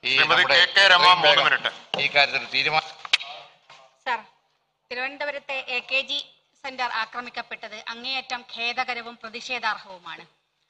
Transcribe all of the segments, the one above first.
ഈ ശ്രീമതി നമ്മുടെ K K Rama എത്രയും മൂന്ന് വേഗം മിനിറ്റ് ഈ കാര്യത്തിൽ തീരുമാനം സർ തിരുവനന്തപുരത്തെ എ കെ ജി സെന്റർ ആക്രമിക്കപ്പെട്ടത് അങ്ങേയറ്റം ഖേദകരവും പ്രതിഷേധാർഹവുമാണ്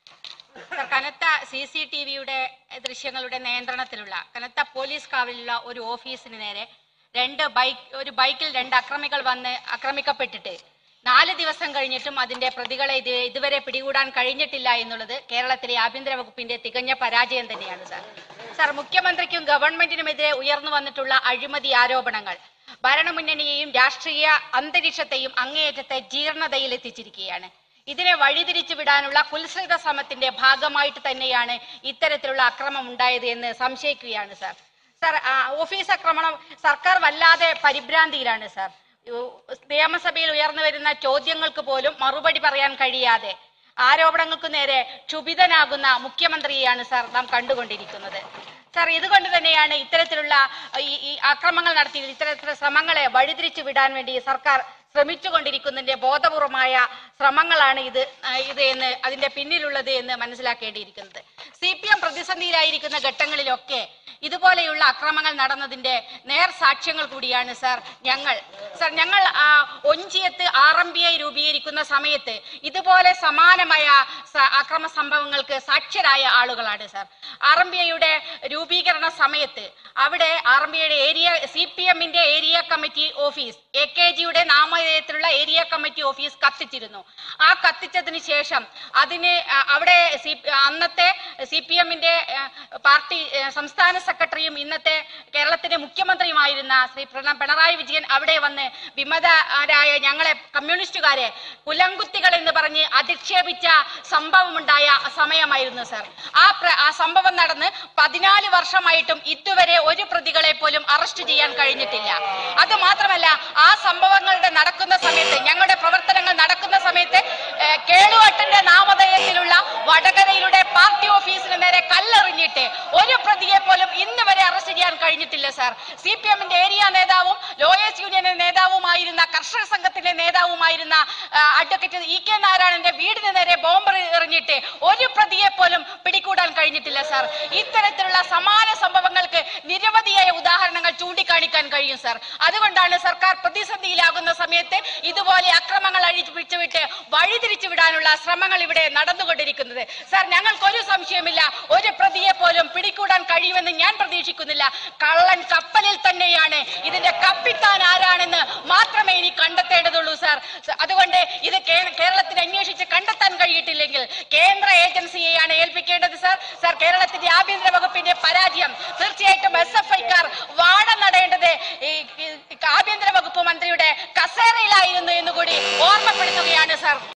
സർ കനത്ത സി സി ടി വിയുടെ ദൃശ്യങ്ങളുടെ നിയന്ത്രണത്തിലുള്ള കനത്ത പോലീസ് കാവലുള്ള ഒരു ഓഫീസിന് നേരെ രണ്ട് ബൈക്ക് ഒരു ബൈക്കിൽ രണ്ട് അക്രമികൾ വന്ന് ആക്രമിക്കപ്പെട്ടിട്ട് നാല് ദിവസം കഴിഞ്ഞിട്ടും അതിന്റെ പ്രതികളെ ഇത് ഇതുവരെ പിടികൂടാൻ കഴിഞ്ഞിട്ടില്ല എന്നുള്ളത് കേരളത്തിലെ ആഭ്യന്തര വകുപ്പിന്റെ തികഞ്ഞ പരാജയം തന്നെയാണ് സാർ സാർ മുഖ്യമന്ത്രിക്കും ഗവൺമെന്റിനുമെതിരെ ഉയർന്നു വന്നിട്ടുള്ള അഴിമതി ആരോപണങ്ങൾ ഭരണമുന്നണിയെയും രാഷ്ട്രീയ അന്തരീക്ഷത്തെയും അങ്ങേയറ്റത്തെ ജീർണതയിൽ എത്തിച്ചിരിക്കുകയാണ് ഇതിനെ വഴിതിരിച്ചു വിടാനുള്ള കുൽസിത ശ്രമത്തിന്റെ ഭാഗമായിട്ട് തന്നെയാണ് ഇത്തരത്തിലുള്ള അക്രമം ഉണ്ടായത് എന്ന് സംശയിക്കുകയാണ് സാർ സാർ ആ, ഓഫീസ് ആക്രമണം സർക്കാർ വല്ലാതെ പരിഭ്രാന്തിയിലാണ് സാർ യു- നിയമസഭയിൽ ഉയർന്നു വരുന്ന ചോദ്യങ്ങൾക്ക് പോലും മറുപടി പറയാൻ കഴിയാതെ ആരോപണങ്ങൾക്ക് നേരെ ക്ഷുഭിതനാകുന്ന മുഖ്യമന്ത്രിയെയാണ് സാർ നാം കണ്ടുകൊണ്ടിരിക്കുന്നത് സാർ ഇതുകൊണ്ട് തന്നെയാണ് ഇത്തരത്തിലുള്ള ഈ ഈ ആക്രമങ്ങൾ നടത്തി ഇത്തരത്തിലുള്ള ശ്രമങ്ങളെ വഴിതിരിച്ചു വിടാൻ വേണ്ടി സർക്കാർ ശ്രമിച്ചുകൊണ്ടിരിക്കുന്നതിന്റെ ബോധപൂർവമായ ശ്രമങ്ങളാണ് ഇത് ആ, ഇത് എന്ന് അതിന്റെ പിന്നിലുള്ളത് എന്ന് മനസ്സിലാക്കേണ്ടിയിരിക്കുന്നത് സി പി എം പ്രതിസന്ധിയിലായിരിക്കുന്ന ഘട്ടങ്ങളിലൊക്കെ ഇതുപോലെയുള്ള അക്രമങ്ങൾ നടന്നതിന്റെ നേർ സാക്ഷ്യങ്ങൾ കൂടിയാണ് സാർ ഞങ്ങൾ സാർ ഞങ്ങൾ ആ, ഒഞ്ചിയത്ത് ആർ എം ബി ഐ രൂപീകരിക്കുന്ന സമയത്ത് ഇതുപോലെ സമാനമായ സ- അക്രമ സംഭവങ്ങൾക്ക് സാക്ഷ്യരായ ആളുകളാണ് സാർ ആർ എം ബി ഐയുടെ രൂപീകരണ സമയത്ത് അവിടെ ആർ എം ബി ഐയുടെ ഏരിയ സി പി എമ്മിന്റെ area committee office A K ജിയുടെ നാമധേയത്തിലുള്ള ഏരിയ കമ്മിറ്റി ഓഫീസ് കത്തിച്ചിരുന്നു ആ കത്തിച്ചതിന് ശേഷം അതിന് ആ, അവിടെ സി അന്നത്തെ സി പി എമ്മിന്റെ പാർട്ടി ആ, സംസ്ഥാന സെക്രട്ടറിയും ഇന്നത്തെ കേരളത്തിന്റെ മുഖ്യമന്ത്രിയുമായിരുന്ന ശ്രീ പ്രണ- പിണറായി വിജയൻ അവിടെ വന്ന് വിമതരായ ഞങ്ങളെ കമ്മ്യൂണിസ്റ്റുകാരെ കുലങ്കുത്തികൾ എന്ന് പറഞ്ഞ് അധിക്ഷേപിച്ച സംഭവമുണ്ടായ സമയമായിരുന്നു സർ ആ പ്ര- ആ സംഭവം നടന്ന് പതിനാല് വർഷമായിട്ടും ഇതുവരെ ഒരു പ്രതികളെ പോലും അറസ്റ്റ് ചെയ്യാൻ കഴിഞ്ഞിട്ടില്ല അത് മാത്രമല്ല ആ സംഭവങ്ങളുടെ നടക്കുന്ന സമയത്ത് ഞങ്ങളുടെ പ്രവർത്തനങ്ങൾ നടക്കുന്ന സമയത്ത് ഏഹ്, കേളുവട്ടന്റെ നാമധേയത്തിലുള്ള വടകരയിലൂടെ പാർട്ടി ഓഫീസിന് നേരെ കല്ലെറിഞ്ഞിട്ട് ഒരു പ്രതിയെ പോലും ഇന്ന് വരെ അറസ്റ്റ് ചെയ്യാൻ കഴിഞ്ഞിട്ടില്ല സാർ സി പി എമ്മിന്റെ ഏരിയ നേതാവും ലോയേഴ്സ് യൂണിയന്റെ നേതാവുമായിരുന്ന കർഷക സംഘത്തിന്റെ നേതാവുമായിരുന്ന ആ, അഡ്വക്കേറ്റ് ഇ കെ നാരായണന്റെ വീടിന് നേരെ ബോംബ് എറിഞ്ഞിട്ട് ഒരു പ്രതിയെ പോലും പിടികൂടാൻ കഴിഞ്ഞിട്ടില്ല സാർ ഇത്തരത്തിലുള്ള സമാന സംഭവങ്ങൾക്ക് നിരവധിയായ ഉദാഹരണങ്ങൾ ചൂണ്ടിക്കാണിക്കാൻ കഴിയും സാർ അതുകൊണ്ടാണ് സർക്കാർ പ്രതിസന്ധിയിലാകുന്ന സമയത്ത് ഇതുപോലെ അക്രമങ്ങൾ അഴിച്ചുവിട്ട് വഴിതിരിച്ചു വിടാനുള്ള ശ്രമങ്ങൾ ഇവിടെ നടന്നുകൊണ്ടിരിക്കുന്നത് സാർ ഞങ്ങൾക്ക് ഒരു സംശയമില്ല ഒരു പ്രതിയെ പോലും പിടികൂടാൻ കഴിയുമെന്ന് ഞാൻ പ്രതീക്ഷിക്കുന്നില്ല കള്ളൻ കപ്പലിൽ തന്നെയാണ് ഇതിന്റെ കപ്പിത്താൻ ആരാണെന്ന് മാത്രമേ ഇനി കണ്ടെത്തേണ്ടതുള്ളൂ സാർ സ- അതുകൊണ്ട് ഇത് കേ- കേരളത്തിൽ അന്വേഷിച്ച് കണ്ടെത്താൻ കഴിയിട്ടില്ലെങ്കിൽ കേന്ദ്ര ഏജൻസിയെയാണ് ഏൽപ്പിക്കേണ്ടത് സാർ സാർ കേരളത്തിന്റെ ആഭ്യന്തര വകുപ്പിന്റെ പരാജയം തീർച്ചയായിട്ടും എസ് എഫ് ഐക്കാർ വാഴ നടേണ്ടത് ഈ ഈ ആഭ്യന്തര വകുപ്പ് മന്ത്രിയുടെ കസേരയിലായിരുന്നു എന്നുകൂടി ഓർമ്മപ്പെടുത്തുകയാണ് സാർ